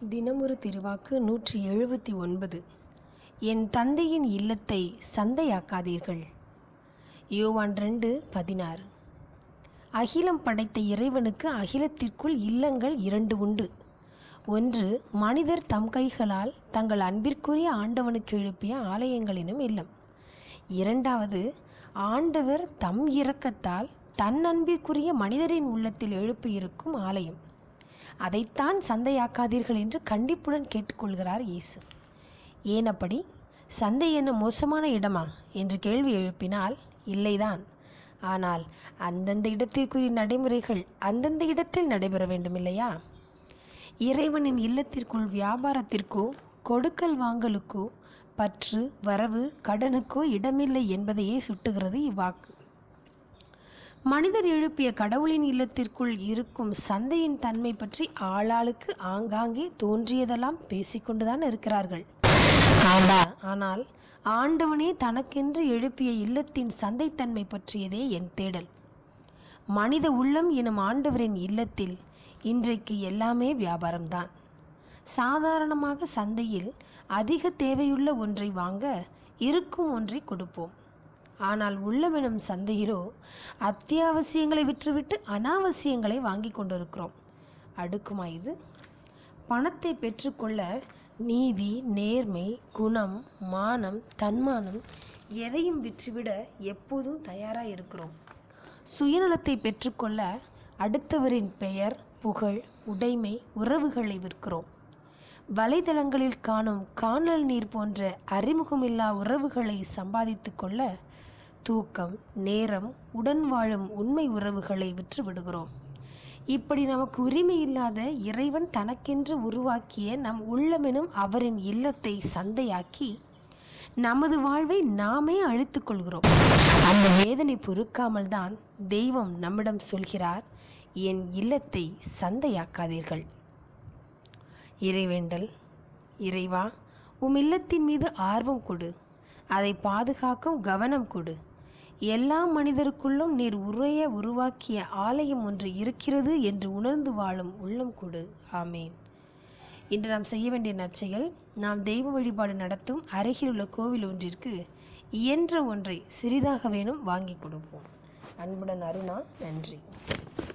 தினமொரு திருவாக்கு நூற்றி எழுபத்தி ஒன்பது என் தந்தையின் இல்லத்தை சந்தையாக்காதீர்கள் யோவான் ரெண்டு பதினாறு அகிலம் படைத்த இறைவனுக்கு அகிலத்திற்குள் இல்லங்கள் இரண்டு உண்டு ஒன்று மனிதர் தம் கைகளால் தங்கள் அன்பிற்குரிய ஆண்டவனுக்கு எழுப்பிய ஆலயங்களினும் இல்லம் இரண்டாவது ஆண்டவர் தம் இரக்கத்தால் தன் அன்பிற்குரிய மனிதரின் உள்ளத்தில் எழுப்பியிருக்கும் ஆலயம் அதைத்தான் சந்தையாக்காதீர்கள் என்று கண்டிப்புடன் கேட்டுக்கொள்கிறார் இயேசு ஏன் அப்படி சந்தை என்ன மோசமான இடமா என்று கேள்வி எழுப்பினால் இல்லைதான் ஆனால் அந்தந்த இடத்திற்குரிய நடைமுறைகள் அந்தந்த இடத்தில் நடைபெற வேண்டும் இல்லையா இறைவனின் இல்லத்திற்குள் வியாபாரத்திற்கோ கொடுக்கல் வாங்கலுக்கோ பற்று வரவு கடனுக்கோ இடமில்லை என்பதையே சுட்டுகிறது இவ்வாக்கு மனிதர் எழுப்பிய கடவுளின் இல்லத்திற்குள் இருக்கும் சந்தையின் தன்மை பற்றி ஆளாளுக்கு ஆங்காங்கே தோன்றியதெல்லாம் பேசிக்கொண்டுதான் இருக்கிறார்கள் ஆனால் ஆனால் ஆண்டவனே தனக்கென்று எழுப்பிய இல்லத்தின் சந்தைத்தன்மை பற்றியதே என் தேடல் மனித உள்ளம் எனும் ஆண்டவரின் இல்லத்தில் இன்றைக்கு எல்லாமே வியாபாரம்தான் சாதாரணமாக சந்தையில் அதிக தேவையுள்ள ஒன்றை வாங்க இருக்கும் ஒன்றை கொடுப்போம் ஆனால் உள்ளமெனும் சந்தையிலோ அத்தியாவசியங்களை விற்றுவிட்டு அனாவசியங்களை வாங்கி கொண்டிருக்கிறோம் அடுக்குமா இது பணத்தை பெற்றுக்கொள்ள நீதி நேர்மை குணம் மானம் தன்மானம் எதையும் விற்றுவிட எப்போதும் தயாராக இருக்கிறோம் சுயநலத்தை பெற்றுக்கொள்ள அடுத்தவரின் பெயர் புகழ் உடைமை உறவுகளை விற்கிறோம் வலைதளங்களில் காணும் காணல் நீர் போன்ற அறிமுகமில்லா உறவுகளை சம்பாதித்து கொள்ள தூக்கம் நேரம் உடன் வாழும் உண்மை உறவுகளை விற்று விடுகிறோம் இப்படி நமக்கு உரிமை இல்லாத இறைவன் தனக்கென்று உருவாக்கிய நம் உள்ளமெனும் அவரின் இல்லத்தை சந்தையாக்கி நமது வாழ்வை நாமே அழித்துக் கொள்கிறோம் அந்த வேதனை பொறுக்காமல் தான் தெய்வம் நம்மிடம் சொல்கிறார் என் இல்லத்தை சந்தையாக்காதீர்கள் இறைவேண்டல் இறைவா உம் இல்லத்தின் மீது ஆர்வம் கொடு அதை பாதுகாக்கும் கவனம் கொடு எல்லா மனிதருக்குள்ளும் நீர் உரைய உருவாக்கிய ஆலயம் ஒன்று இருக்கிறது என்று உணர்ந்து வாழும் உள்ளம் கொடு ஆமேன் இன்று நாம் செய்ய வேண்டிய நற்செயல் நாம் தெய்வ வழிபாடு நடத்தும் அருகிலுள்ள கோவில் ஒன்றிற்கு இயன்ற ஒன்றை சிறிதாக வேணும் வாங்கி கொடுப்போம் அன்புடன் அருணா நன்றி